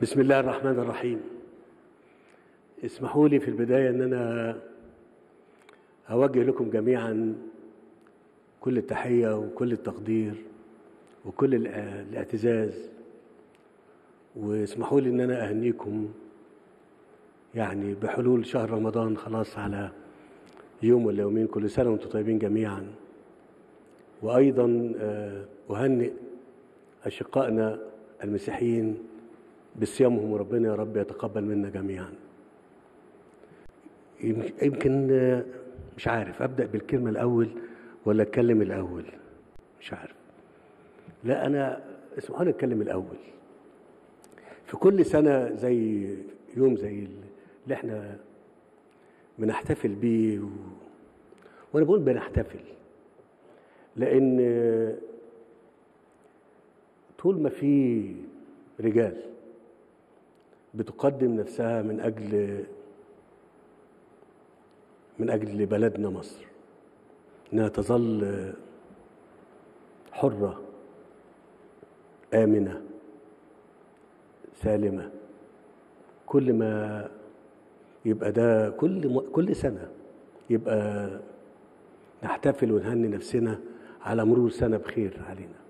بسم الله الرحمن الرحيم اسمحوا لي في البداية أن أنا أوجه لكم جميعا كل التحية وكل التقدير وكل الع- الاعتزاز واسمحوا لي أن أنا أهنيكم يعني بحلول شهر رمضان خلاص على يوم ولا يومين كل سنة وأنتم طيبين جميعا وأيضا آه، أهنئ أشقائنا المسيحيين بصيامهم وربنا يا رب يتقبل منا جميعا يم- يمكن آه، مش عارف أبدأ بالكلمة الأول ولا أتكلم الأول مش عارف لا أنا اسمحوا لي أتكلم الأول في كل سنة زي يوم زي اللي احنا بنحتفل بيه و... وأنا بقول بنحتفل لأن آه، طول ما في رجال بتقدم نفسها من أجل من أجل بلدنا مصر إنها تظل حرة آمنة سالمة كل ما يبقى ده كل م- كل سنة يبقى نحتفل ونهني نفسنا على مرور سنة بخير علينا